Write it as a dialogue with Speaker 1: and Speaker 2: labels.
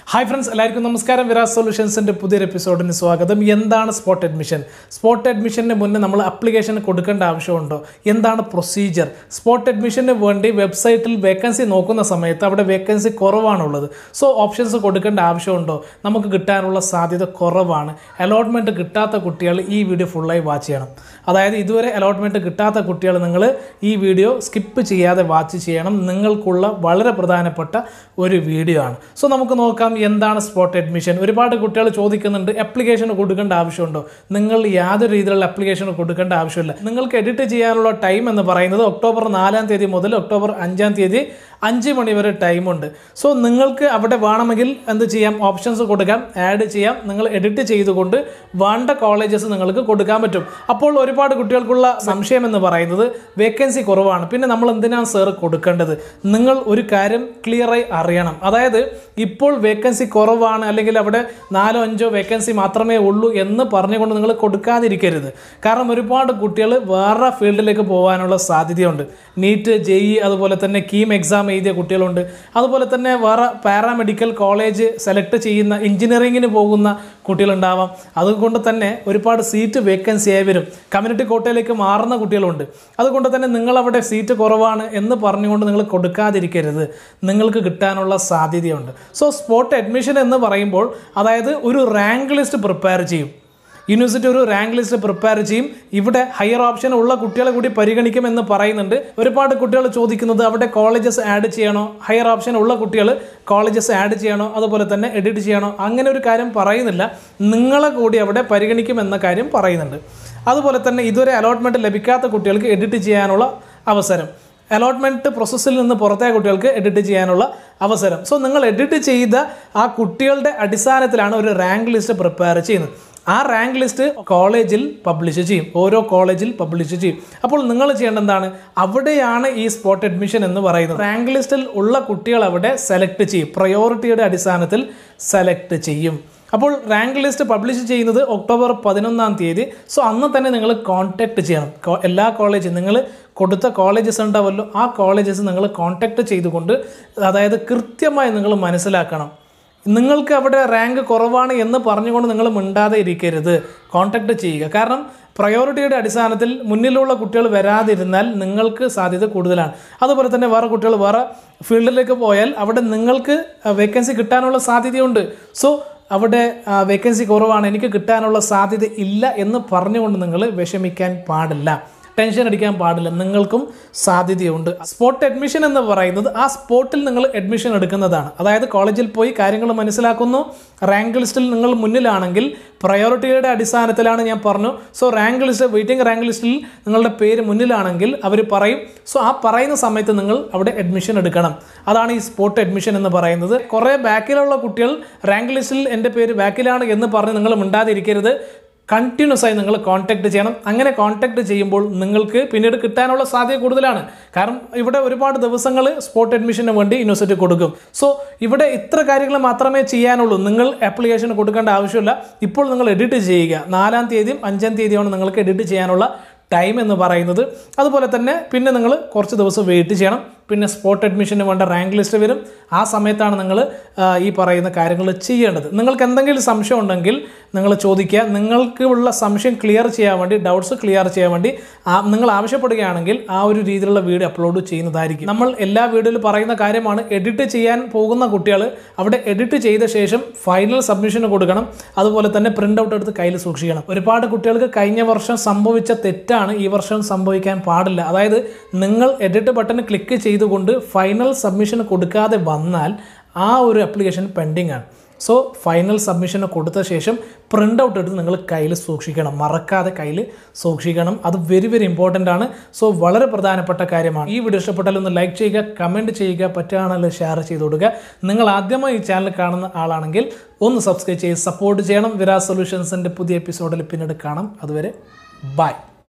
Speaker 1: hi friends എല്ലാവർക്കും നമസ്കാരം വിരാസ് സൊല്യൂഷൻസിൻ്റെ പുതിയൊരു എപ്പിസോഡിന് സ്വാഗതം എന്താണ് സ്പോട്ട് അഡ്മിഷൻ സ്പോട്ട് അഡ്മിഷന് മുന്നേ നമ്മൾ അപ്ലിക്കേഷൻ കൊടുക്കേണ്ട ആവശ്യമുണ്ടോ എന്താണ് പ്രൊസീജിയർ സ്പോട്ട് അഡ്മിഷന് വേണ്ടി വെബ്സൈറ്റിൽ വേക്കൻസി നോക്കുന്ന സമയത്ത് അവിടെ വേക്കൻസി കുറവാണുള്ളത് സോ ഓപ്ഷൻസ് കൊടുക്കേണ്ട ആവശ്യമുണ്ടോ നമുക്ക് കിട്ടാനുള്ള സാധ്യത കുറവാണ് അലോട്ട്മെൻറ്റ് കിട്ടാത്ത കുട്ടികൾ ഈ വീഡിയോ ഫുള്ളായി വാച്ച് ചെയ്യണം അതായത് ഇതുവരെ അലോട്ട്മെൻറ്റ് കിട്ടാത്ത കുട്ടികൾ നിങ്ങൾ ഈ വീഡിയോ സ്കിപ്പ് ചെയ്യാതെ വാച്ച് ചെയ്യണം നിങ്ങൾക്കുള്ള വളരെ പ്രധാനപ്പെട്ട ഒരു വീഡിയോ ആണ് സോ നമുക്ക് നോക്കാം എന്താണ് സ്പോട്ട് അഡ്മിഷൻ ഒരുപാട് കുട്ടികൾ ചോദിക്കുന്നുണ്ട് അപ്ലിക്കേഷൻ കൊടുക്കേണ്ട ആവശ്യമുണ്ടോ നിങ്ങൾ യാതൊരു രീതിയിലുള്ള അപ്ലിക്കേഷൻ കൊടുക്കേണ്ട ആവശ്യമില്ല നിങ്ങൾക്ക് എഡിറ്റ് ചെയ്യാനുള്ള ടൈം എന്ന് പറയുന്നത് ഒക്ടോബർ നാലാം തീയതി മുതൽ ഒക്ടോബർ അഞ്ചാം തീയതി അഞ്ച് മണി വരെ ടൈമുണ്ട് സോ നിങ്ങൾക്ക് അവിടെ വേണമെങ്കിൽ എന്ത് ചെയ്യാം ഓപ്ഷൻസ് കൊടുക്കാം ആഡ് ചെയ്യാം നിങ്ങൾ എഡിറ്റ് ചെയ്തുകൊണ്ട് വേണ്ട കോളേജസ് നിങ്ങൾക്ക് കൊടുക്കാൻ പറ്റും അപ്പോൾ ഒരുപാട് കുട്ടികൾക്കുള്ള സംശയം എന്ന് പറയുന്നത് വേക്കൻസി കുറവാണ് പിന്നെ നമ്മൾ എന്തിനാണ് സാർ കൊടുക്കേണ്ടത് നിങ്ങൾ ഒരു കാര്യം ക്ലിയറായി അറിയണം അതായത് ഇപ്പോൾ വേക്കൻസി കുറവാണ് അല്ലെങ്കിൽ അവിടെ നാലോ അഞ്ചോ വേക്കൻസി മാത്രമേ ഉള്ളൂ എന്ന് പറഞ്ഞുകൊണ്ട് നിങ്ങൾ കൊടുക്കാതിരിക്കരുത് കാരണം ഒരുപാട് കുട്ടികൾ വേറെ ഫീൽഡിലേക്ക് പോകാനുള്ള സാധ്യതയുണ്ട് നീറ്റ് ജെഇ അതുപോലെ തന്നെ കീം എക്സാം എഴുതിയ കുട്ടികളുണ്ട് അതുപോലെ തന്നെ വേറെ പാരാമെഡിക്കൽ കോളേജ് സെലക്ട് ചെയ്യുന്ന എഞ്ചിനീയറിങ്ങിന് പോകുന്ന കുട്ടികളുണ്ടാവാം അതുകൊണ്ട് തന്നെ ഒരുപാട് സീറ്റ് വേക്കൻസി ആയി വരും കമ്മ്യൂണിറ്റി കോട്ടയിലേക്ക് മാറുന്ന കുട്ടികളുണ്ട് അതുകൊണ്ട് തന്നെ നിങ്ങൾ അവിടെ സീറ്റ് കുറവാണ് എന്ന് പറഞ്ഞുകൊണ്ട് നിങ്ങൾ കൊടുക്കാതിരിക്കരുത് നിങ്ങൾക്ക് കിട്ടാനുള്ള സാധ്യതയുണ്ട് സോ സ്പോട്ട് അഡ്മിഷൻ എന്ന് പറയുമ്പോൾ അതായത് ഒരു റാങ്ക് ലിസ്റ്റ് പ്രിപ്പയർ ചെയ്യും യൂണിവേഴ്സിറ്റി ഒരു റാങ്ക് ലിസ്റ്റ് പ്രിപ്പയർ ചെയ്യും ഇവിടെ ഹയർ ഓപ്ഷൻ ഉള്ള കുട്ടികളെ കൂടി പരിഗണിക്കും എന്ന് പറയുന്നുണ്ട് ഒരുപാട് കുട്ടികൾ ചോദിക്കുന്നത് അവിടെ കോളേജസ് ആഡ് ചെയ്യണോ ഹയർ ഓപ്ഷൻ ഉള്ള കുട്ടികൾ കോളേജസ് ആഡ് ചെയ്യണോ അതുപോലെ തന്നെ എഡിറ്റ് ചെയ്യണോ അങ്ങനെ ഒരു കാര്യം പറയുന്നില്ല നിങ്ങളെ കൂടി അവിടെ പരിഗണിക്കും എന്ന കാര്യം പറയുന്നുണ്ട് അതുപോലെ തന്നെ ഇതുവരെ അലോട്ട്മെൻറ്റ് ലഭിക്കാത്ത കുട്ടികൾക്ക് എഡിറ്റ് ചെയ്യാനുള്ള അവസരം അലോട്ട്മെൻറ്റ് പ്രോസസ്സിൽ നിന്ന് പുറത്തെ കുട്ടികൾക്ക് എഡിറ്റ് ചെയ്യാനുള്ള അവസരം സോ നിങ്ങൾ എഡിറ്റ് ചെയ്ത ആ കുട്ടികളുടെ അടിസ്ഥാനത്തിലാണ് ഒരു റാങ്ക് ലിസ്റ്റ് പ്രിപ്പയർ ചെയ്യുന്നത് ആ റാങ്ക് ലിസ്റ്റ് കോളേജിൽ പബ്ലിഷ് ചെയ്യും ഓരോ കോളേജിൽ പബ്ലിഷ് ചെയ്യും അപ്പോൾ നിങ്ങൾ ചെയ്യേണ്ട എന്താണ് അവിടെയാണ് ഈ സ്പോട്ട് അഡ്മിഷൻ എന്ന് പറയുന്നത് റാങ്ക് ലിസ്റ്റിൽ ഉള്ള കുട്ടികൾ അവിടെ സെലക്ട് ചെയ്യും പ്രയോറിറ്റിയുടെ അടിസ്ഥാനത്തിൽ സെലക്ട് ചെയ്യും അപ്പോൾ റാങ്ക് ലിസ്റ്റ് പബ്ലിഷ് ചെയ്യുന്നത് ഒക്ടോബർ പതിനൊന്നാം തീയതി സോ അന്ന് തന്നെ നിങ്ങൾ കോൺടാക്ട് ചെയ്യണം കോ- എല്ലാ കോളേജും നിങ്ങൾ കൊടുത്ത കോളേജസ് ഉണ്ടാവുമല്ലോ ആ കോളേജസ് നിങ്ങൾ കോൺടാക്ട് ചെയ്തുകൊണ്ട് അതായത് കൃത്യമായി നിങ്ങൾ മനസ്സിലാക്കണം നിങ്ങൾക്ക് അവിടെ റാങ്ക് കുറവാണ് എന്ന് പറഞ്ഞുകൊണ്ട് നിങ്ങൾ മിണ്ടാതെ ഇരിക്കരുത് കോൺടാക്ട് ചെയ്യുക കാരണം പ്രയോറിറ്റിയുടെ അടിസ്ഥാനത്തിൽ മുന്നിലുള്ള കുട്ടികൾ വരാതിരുന്നാൽ നിങ്ങൾക്ക് സാധ്യത കൂടുതലാണ് അതുപോലെ തന്നെ വേറെ കുട്ടികൾ വേറെ ഫീൽഡിലേക്ക് പോയാൽ അവിടെ നിങ്ങൾക്ക് വേക്കൻസി കിട്ടാനുള്ള സാധ്യതയുണ്ട് സോ അവിടെ വേക്കൻസി കുറവാണ് എനിക്ക് കിട്ടാനുള്ള സാധ്യത ഇല്ല എന്ന് പറഞ്ഞുകൊണ്ട് നിങ്ങൾ വിഷമിക്കാൻ പാടില്ല ടെൻഷൻ അടിക്കാൻ പാടില്ല നിങ്ങൾക്കും സാധ്യതയുണ്ട് സ്പോട്ട് അഡ്മിഷൻ എന്ന് പറയുന്നത് ആ സ്പോട്ടിൽ നിങ്ങൾ അഡ്മിഷൻ എടുക്കുന്നതാണ് അതായത് കോളേജിൽ പോയി കാര്യങ്ങൾ മനസ്സിലാക്കുന്നു റാങ്ക് ലിസ്റ്റിൽ നിങ്ങൾ മുന്നിലാണെങ്കിൽ പ്രയോറിറ്റിയുടെ അടിസ്ഥാനത്തിലാണ് ഞാൻ പറഞ്ഞു so rank list waiting rank ലിസ്റ്റിൽ നിങ്ങളുടെ പേര് മുന്നിലാണെങ്കിൽ അവർ പറയും സോ ആ പറയുന്ന സമയത്ത് നിങ്ങൾ അവിടെ അഡ്മിഷൻ എടുക്കണം അതാണ് ഈ സ്പോട്ട് അഡ്മിഷൻ എന്ന് പറയുന്നത് കുറേ ബാക്കിലുള്ള കുട്ടികൾ റാങ്ക് ലിസ്റ്റിൽ എൻ്റെ പേര് ബാക്കിലാണ് എന്ന് പറഞ്ഞ് നിങ്ങൾ മിണ്ടാതിരിക്കരുത് കണ്ടിന്യൂസ് ആയി നിങ്ങൾ കോൺടാക്ട് ചെയ്യണം അങ്ങനെ കോൺടാക്ട് ചെയ്യുമ്പോൾ നിങ്ങൾക്ക് പിന്നീട് കിട്ടാനുള്ള സാധ്യത കൂടുതലാണ് കാരണം ഇവിടെ ഒരുപാട് ദിവസങ്ങൾ സ്പോട്ട് അഡ്മിഷന് വേണ്ടി യൂണിവേഴ്സിറ്റി കൊടുക്കും സോ ഇവിടെ ഇത്ര കാര്യങ്ങൾ മാത്രമേ ചെയ്യാനുള്ളൂ നിങ്ങൾ ആപ്ലിക്കേഷൻ കൊടുക്കേണ്ട ആവശ്യമില്ല ഇപ്പോൾ നിങ്ങൾ എഡിറ്റ് ചെയ്യുക നാലാം തീയതിയും അഞ്ചാം തീയതിയാണ് നിങ്ങൾക്ക് എഡിറ്റ് ചെയ്യാനുള്ള ടൈം എന്ന് പറയുന്നത് അതുപോലെ തന്നെ പിന്നെ നിങ്ങൾ കുറച്ച് ദിവസം വെയിറ്റ് ചെയ്യണം പിന്നെ സ്പോട്ട് അഡ്മിഷന് വേണ്ട റാങ്ക് ലിസ്റ്റ് വരും ആ സമയത്താണ് നിങ്ങൾ ഈ പറയുന്ന കാര്യങ്ങൾ ചെയ്യേണ്ടത് നിങ്ങൾക്ക് എന്തെങ്കിലും സംശയം ഉണ്ടെങ്കിൽ നിങ്ങൾ ചോദിക്കുക നിങ്ങൾക്ക് ഉള്ള സംശയം ക്ലിയർ ചെയ്യാൻ വേണ്ടി ഡൗട്ട്സ് ക്ലിയർ ചെയ്യാൻ വേണ്ടി ആ- നിങ്ങൾ ആവശ്യപ്പെടുകയാണെങ്കിൽ ആ ഒരു രീതിയിലുള്ള വീഡിയോ അപ്ലോഡ് ചെയ്യുന്നതായിരിക്കും നമ്മൾ എല്ലാ വീഡിയോയിൽ പറയുന്ന കാര്യമാണ് എഡിറ്റ് ചെയ്യാൻ പോകുന്ന കുട്ടികൾ അവിടെ എഡിറ്റ് ചെയ്ത ശേഷം ഫൈനൽ സബ്മിഷന് കൊടുക്കണം അതുപോലെ തന്നെ പ്രിൻ്റ് ഔട്ട് എടുത്ത് കയ്യിൽ സൂക്ഷിക്കണം ഒരുപാട് കുട്ടികൾക്ക് കഴിഞ്ഞ വർഷം സംഭവിച്ച തെറ്റാണ് ഈ വർഷം സംഭവിക്കാൻ പാടില്ല അതായത് നിങ്ങൾ എഡിറ്റ് ബട്ടൺ ക്ലിക്ക് ചെയ്തുകൊണ്ട് ഫൈനൽ സബ്മിഷൻ കൊടുക്കാതെ വന്നാൽ ആ ഒരു അപ്ലിക്കേഷൻ പെൻഡിങ് ആണ് സോ ഫൈനൽ സബ്മിഷൻ കൊടുത്ത ശേഷം പ്രിൻ്റ് ഔട്ട് എടുത്ത് നിങ്ങൾ കയ്യിൽ സൂക്ഷിക്കണം മറക്കാതെ കയ്യിൽ സൂക്ഷിക്കണം അത് വെരി വെരി ഇമ്പോർട്ടൻ്റ് ആണ് സോ വളരെ പ്രധാനപ്പെട്ട കാര്യമാണ് ഈ വീഡിയോ ഇഷ്ടപ്പെട്ടാൽ ഒന്ന് ലൈക്ക് ചെയ്യുക കമൻറ്റ് ചെയ്യുക പറ്റുകയാണെങ്കിൽ ഷെയർ ചെയ്ത് കൊടുക്കുക നിങ്ങൾ ആദ്യമായി ഈ ചാനൽ കാണുന്ന ആളാണെങ്കിൽ ഒന്ന് സബ്സ്ക്രൈബ് ചെയ്ത് സപ്പോർട്ട് ചെയ്യണം വിരാസ് സൊല്യൂഷൻസിൻ്റെ പുതിയ എപ്പിസോഡിൽ പിന്നീട് കാണാം അതുവരെ ബൈ